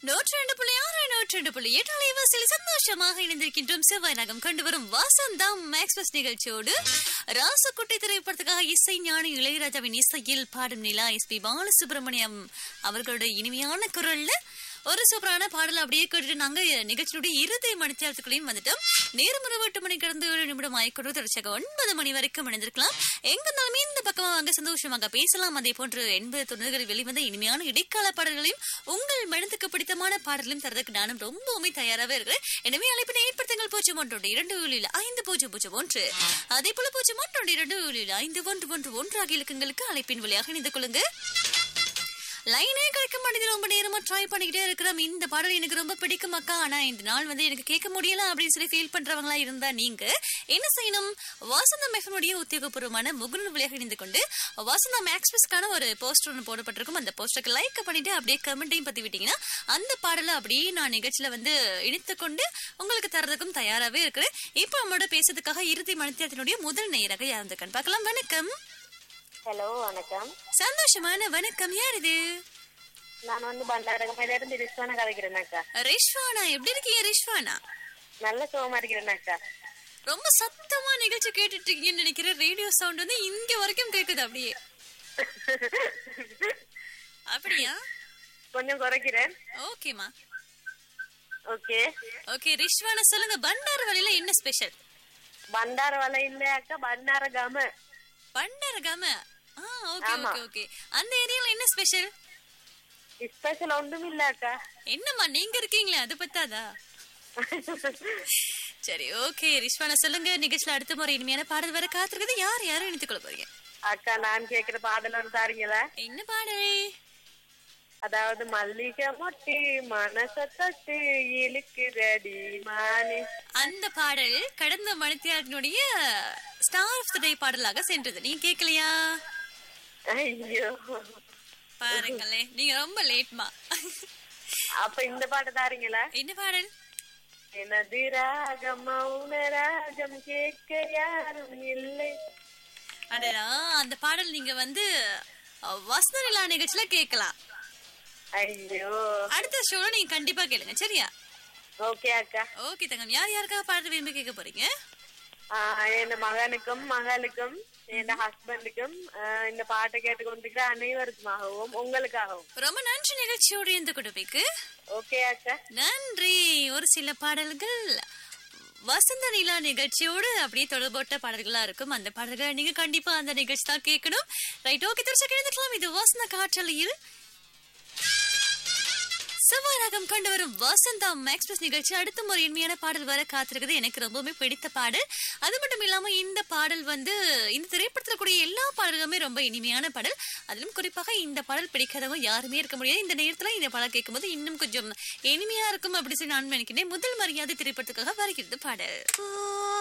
நூற்றி ரெண்டு புள்ளி ஆறு நூற்றி ரெண்டு புள்ளி எட்டு அலைவாசியில் சந்தோஷமாக இணைந்திருக்கின்றோம் செவ்வாய் நகம் கண்டு வரும் வசந்தம் எக்ஸ்பிரஸ் நிகழ்ச்சியோடு ராசக்குட்டை திரைப்படத்துக்காக இசை ஞானி இளையராஜாவின் இசையில் பாடும் நிலா எஸ் பி பாலசுப்ரமணியம் அவர்களுடைய இனிமையான குரல்ல ஒரு சூப்பரான பாடல் அப்படியே கேட்டுட்டு நாங்க நிகழ்ச்சியுடைய இறுதி மணித்தியாலத்துக்குள்ளேயும் வந்துட்டோம் நேரம் இரவு எட்டு மணி கடந்து ஏழு நிமிடம் ஆயிக்கொண்டு தொடர்ச்சியாக ஒன்பது மணி வரைக்கும் இணைந்திருக்கலாம் எங்க இருந்தாலுமே இந்த பக்கமா வாங்க சந்தோஷமாக பேசலாம் அதே போன்று எண்பது தொண்ணூறுகளில் வெளிவந்த இனிமையான இடைக்கால பாடல்களையும் உங்கள் மனதுக்கு பிடித்தமான பாடலையும் தரதுக்கு நானும் ரொம்பவுமே தயாராகவே இருக்கிறேன் எனவே அழைப்பினை ஏற்படுத்துங்கள் பூஜ்ஜியம் ஒன்று இரண்டு ஏழில் ஐந்து பூஜ்ஜியம் பூஜ்ஜியம் ஒன்று அதே போல பூஜ்ஜியம் ஒன்று இரண்டு ஏழில் ஐந்து ஒன்று ஒன்று ஒன்று ஆகிய இலக்கங்களுக்கு அழைப்பின் வழியாக இணைந்து கொள்ளுங்க லைனே கிடைக்க மாட்டேங்குது ரொம்ப நேரமா ட்ரை பண்ணிக்கிட்டே இருக்கிறோம் இந்த பாடல் எனக்கு ரொம்ப பிடிக்கும் அக்கா ஆனா இந்த நாள் வந்து எனக்கு கேட்க முடியல அப்படின்னு சொல்லி ஃபீல் பண்றவங்களா இருந்தா நீங்க என்ன செய்யணும் வாசந்தம் எஃப்எம்னுடைய உத்தியோகபூர்வமான முகநூல் வழியாக இணைந்து கொண்டு வாசந்தம் எக்ஸ்பிரஸ்க்கான ஒரு போஸ்டர் ஒன்று போடப்பட்டிருக்கும் அந்த போஸ்டருக்கு லைக் பண்ணிட்டு அப்படியே கமெண்ட்டையும் பத்தி விட்டீங்கன்னா அந்த பாடலை அப்படியே நான் நிகழ்ச்சியில வந்து இணைத்து கொண்டு உங்களுக்கு தரதுக்கும் தயாராகவே இருக்கிறேன் இப்போ நம்மளோட பேசுறதுக்காக இறுதி மணித்தியத்தினுடைய முதல் நேராக யாருந்துக்கன்னு பார்க்கலாம் வணக்கம் ஹலோ வணக்கம் சந்தோஷமான வணக்கம் யார் இது நான் வந்து பண்டாரகமையில இருந்து ரிஸ்வானா கதைக்கிறேன் அக்கா ரிஷ்வானா எப்படி இருக்கீங்க ரிஷ்வானா நல்ல சுகமா இருக்கிறேன் அக்கா ரொம்ப சத்தமா நிகழ்ச்சி கேட்டுட்டு இருக்கீங்கன்னு நினைக்கிறேன் ரேடியோ சவுண்ட் வந்து இங்க வரைக்கும் கேக்குது அப்படியே அப்படியா கொஞ்சம் குறைக்கிறேன் ஓகேமா ஓகே ஓகே ரிஷ்வானா சொல்லுங்க பண்டார வழியில என்ன ஸ்பெஷல் பண்டார வலை இல்ல அக்கா பண்டார கம பண்டாரகாம ஆ ஓகே ஆமா. ஓகே ஓகே அந்த ஏரியால என்ன ஸ்பெஷல் ஸ்பெஷல் ஒன்றும் இல்ல அக்கா என்னம்மா நீங்க இருக்கீங்களே அது பத்தாதா சரி ஓகே ரிஷ்வானா சொல்லுங்க நிகழ்ச்சியில அடுத்த முறை இனிமையான பாடல் வர காத்திருக்குது யார் யாரும் இணைத்துக் கொள்ள போறீங்க அக்கா நான் கேக்குற பாடல் ஒன்று தாரீங்களா என்ன பாடல் அதாவது மல்லிகை மொட்டு மனச தொட்டு இழுக்குதடி மானி அந்த பாடல் கடந்த மணித்தியாரத்தினுடைய ஸ்டார் ஆஃப் த டே பாடலாக சென்றது நீங்க கேட்கலையா ஐயோ பாருங்களே நீங்க ரொம்ப லேட்மா அப்ப இந்த பாட்டு தாரீங்களா என்ன பாடல் எனது ராகம் மௌன ராகம் கேட்க யாரும் இல்லை அடடா அந்த பாடல் நீங்க வந்து அஹ், வசந்த நிலா நிகழ்ச்சியில கேட்கலாம் ஐயோ அடுத்த ஷோல நீங்க கண்டிப்பா கேளுங்க சரியா ஓகே அக்கா ஓகே தங்கம் யார் யாருக்காக பாடல் விரும்பி கேட்க போறீங்க ஆஹ் என் மகனுக்கும் மகளுக்கும் என் ஹஸ்பண்டுக்கும் இந்த பாட்டை கேட்டுக்கொண்டிருக்கிற அனைவருக்குமாகவும் உங்களுக்காகவும் ரொம்ப நன்றி நிகழ்ச்சியோடு இந்த குடும்பிக்கு ஓகே அக்கா நன்றி ஒரு சில பாடல்கள் வசந்த நிலா நிகழ்ச்சியோடு அப்படியே தொடர்போட்ட பாடல்களா இருக்கும் அந்த பாடல்களை நீங்க கண்டிப்பா அந்த நிகழ்ச்சி தான் கேட்கணும் ரைட் ஓகே திருச்சி கிழந்துக்கலாம் இது வசந்த காற்றலையில் செவ்வாயகம் கொண்டு வரும் வசந்தம் எக்ஸ்பிரஸ் நிகழ்ச்சி அடுத்த ஒரு இனிமையான பாடல் வர காத்திருக்குது எனக்கு ரொம்பவுமே பிடித்த பாடல் அது மட்டும் இல்லாம இந்த பாடல் வந்து இந்த திரைப்படத்துல கூடிய எல்லா பாடல்களுமே ரொம்ப இனிமையான பாடல் அதிலும் குறிப்பாக இந்த பாடல் பிடிக்காதவங்க யாருமே இருக்க முடியாது இந்த நேரத்துல இந்த பாடல் கேட்கும்போது இன்னும் கொஞ்சம் இனிமையா இருக்கும் அப்படி சொல்லி நான் நினைக்கிறேன் முதல் மரியாதை திரைப்படத்துக்காக வருகிறது பாடல்